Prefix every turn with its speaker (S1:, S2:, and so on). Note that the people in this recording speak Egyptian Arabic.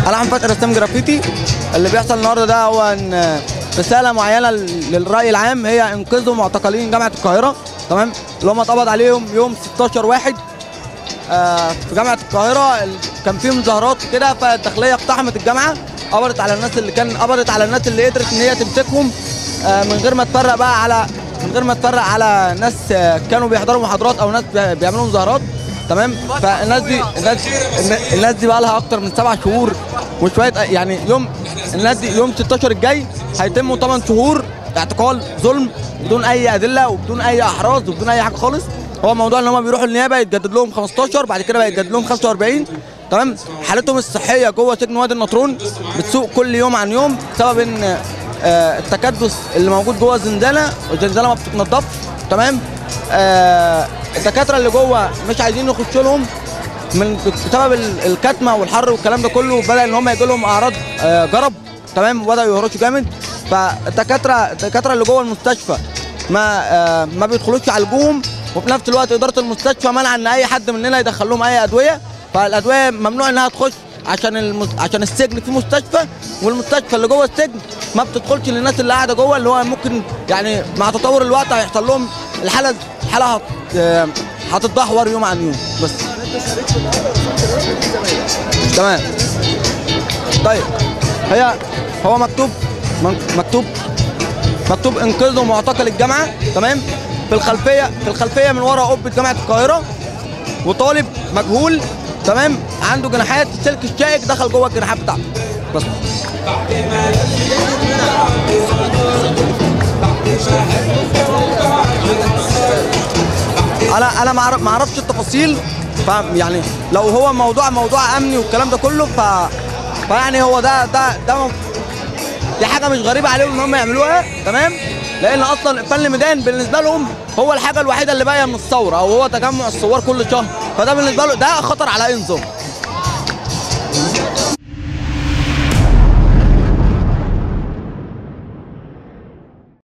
S1: انا احمد فتحي رسام جرافيتي اللي بيحصل النهارده ده هو ان رساله معينه للراي العام هي انقذوا معتقلين جامعه القاهره تمام اللي هم اتقبض عليهم يوم 16 واحد آه، في جامعه القاهره ال- كان في مظاهرات كده فالداخليه اقتحمت الجامعه قبضت على الناس اللي كان قبضت على الناس اللي قدرت ان هي تمسكهم آه، من غير ما تفرق بقى على من غير ما تفرق على ناس آه، كانوا بيحضروا محاضرات او ناس بي- بيعملوا مظاهرات تمام فالناس دي الناس الن- الناس دي بقى لها اكتر من سبع شهور وشويه يعني يوم الناس دي يوم 16 الجاي هيتموا 8 شهور اعتقال ظلم بدون اي ادله وبدون اي احراز وبدون اي حاجه خالص هو موضوع ان هم بيروحوا النيابه يتجدد لهم 15 بعد كده بقى يتجدد لهم 45 تمام حالتهم الصحيه جوه سجن وادي النطرون بتسوء كل يوم عن يوم بسبب ان آه، التكدس اللي موجود جوه الزنزانه والزنزانه ما بتتنضفش تمام آه، الدكاتره اللي جوه مش عايزين يخشوا لهم من بسبب ال- الكتمه والحر والكلام ده كله بدا ان هم يجي لهم اعراض آه، جرب تمام وبداوا يهرشوا جامد فالدكاتره الدكاتره اللي جوه المستشفى ما آه، ما بيدخلوش يعالجوهم وفي نفس الوقت اداره المستشفى منع ان اي حد مننا يدخل لهم اي ادويه فالادويه ممنوع انها تخش عشان المس... عشان السجن في مستشفى والمستشفى اللي جوه السجن ما بتدخلش للناس اللي قاعده جوه اللي هو ممكن يعني مع تطور الوقت هيحصل لهم الحاله الحاله هت... آه، هتتدهور يوم عن يوم بس تمام طيب هي هو مكتوب من- مكتوب مكتوب انقذوا معتقل الجامعه تمام في الخلفيه في الخلفيه من ورا قبه جامعه القاهره وطالب مجهول تمام عنده جناحات السلك الشائك دخل جوه الجناحات بتاعته بس انا انا ما أعرف- ما اعرفش التفاصيل ف يعني لو هو موضوع موضوع امني والكلام ده كله ف فيعني هو ده ده ده م- دي حاجه مش غريبه عليهم ان هم يعملوها تمام لان اصلا فن الميدان بالنسبه لهم هو الحاجه الوحيده اللي باقيه من الثوره او هو تجمع الثوار كل شهر فده بالنسبه له ده خطر على اي نظام